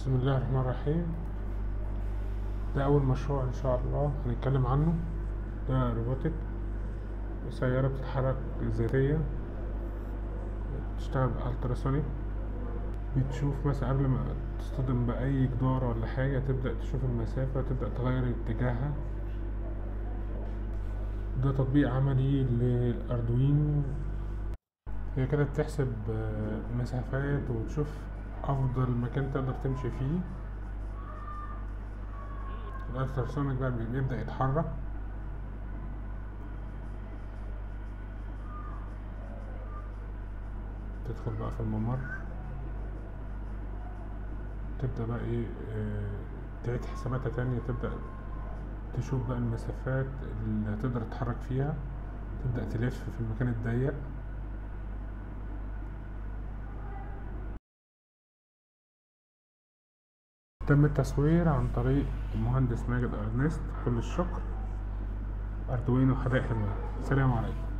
بسم الله الرحمن الرحيم ده أول مشروع إن شاء الله هنتكلم عنه ده روبوتك سيارة بتتحرك ذاتيا بتشتغل بالتراسونيك بتشوف مثلا قبل ما تصطدم بأي جدار ولا حاجة تبدأ تشوف المسافة تبدأ تغير اتجاهها ده تطبيق عملي للأردوينو هي كده بتحسب آه، مسافات وتشوف أفضل مكان تقدر تمشي فيه الالتراسونيك بقى بيبدأ يتحرك تدخل بقى في الممر تبدأ بقى ايه آه، تعيد حساباتها تانية تبدأ تشوف بقى المسافات اللي تقدر تتحرك فيها تبدأ تلف في المكان الضيق تم التصوير عن طريق المهندس ماجد أرنست كل الشكر أردوينو حدائق حلوان سلام عليكم